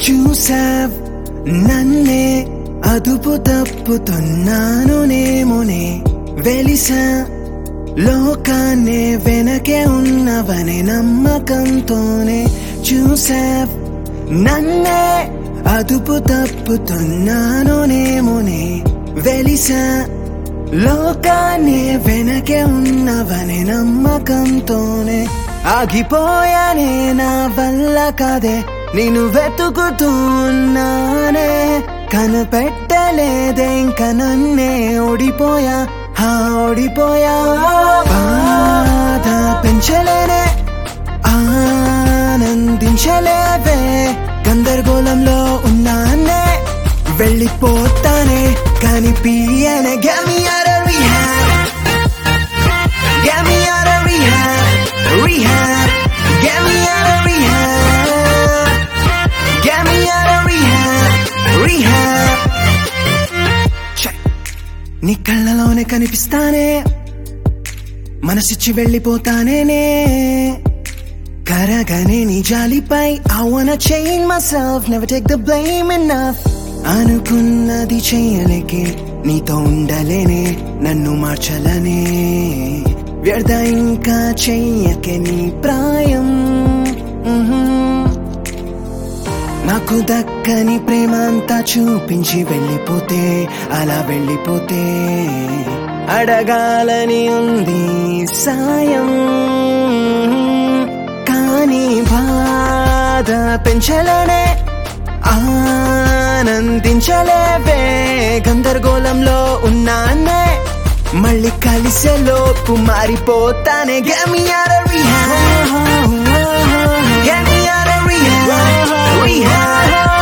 చూసావ్ నన్నే అదుపు తప్పుతున్నాను నేమునే వెలిసా లోకాన్నే వెనకే ఉన్నవనే నమ్మకంతోనే చూసావ్ నన్నే అదుపు తప్పుతున్నాను నేమునే వెలిసా లోకాన్ని వెనకే ఉన్నవని నమ్మకంతోనే ఆగిపోయానే నా వల్ల కాదే నేను వెతుకుతున్నానే కనిపెట్టలేదే ఇంక నన్నే ఓడిపోయా హా ఓడిపోయా బాధ పెంచలేనే ఆనందించలేవే గందరగోళంలో ఉన్నానే వెళ్ళిపోతానే కానీ పియనే Get me out of rehab Get me out of rehab Rehab Get me out of rehab Get me out of rehab Rehab Check. నీ కళ్ళలోనే కనిపిస్తానే మనసిచ్చి వెళ్ళిపోతానేనే కరగనే నీ జాలిపై I wanna change myself Never take the blame enough అనుకున్నది చేయలేకే నీతో ఉండలేనే నన్ను మార్చలనే వ్యర్థ ఇంకా చెయ్యకే నీ ప్రాయం మ్హూ. నాకు దక్కని ప్రేమ అంతా చూపించి వెళ్ళిపోతే అలా వెళ్ళిపోతే అడగాలని ఉంది సాయం కానీ బాధ పెంచలేనే ఆనందించలేవే గందరగోళంలో ఉన్నానే మళ్ళీ కలిసే లోపు మారిపోతానే Get me out of rehab Get me out of rehab Rehab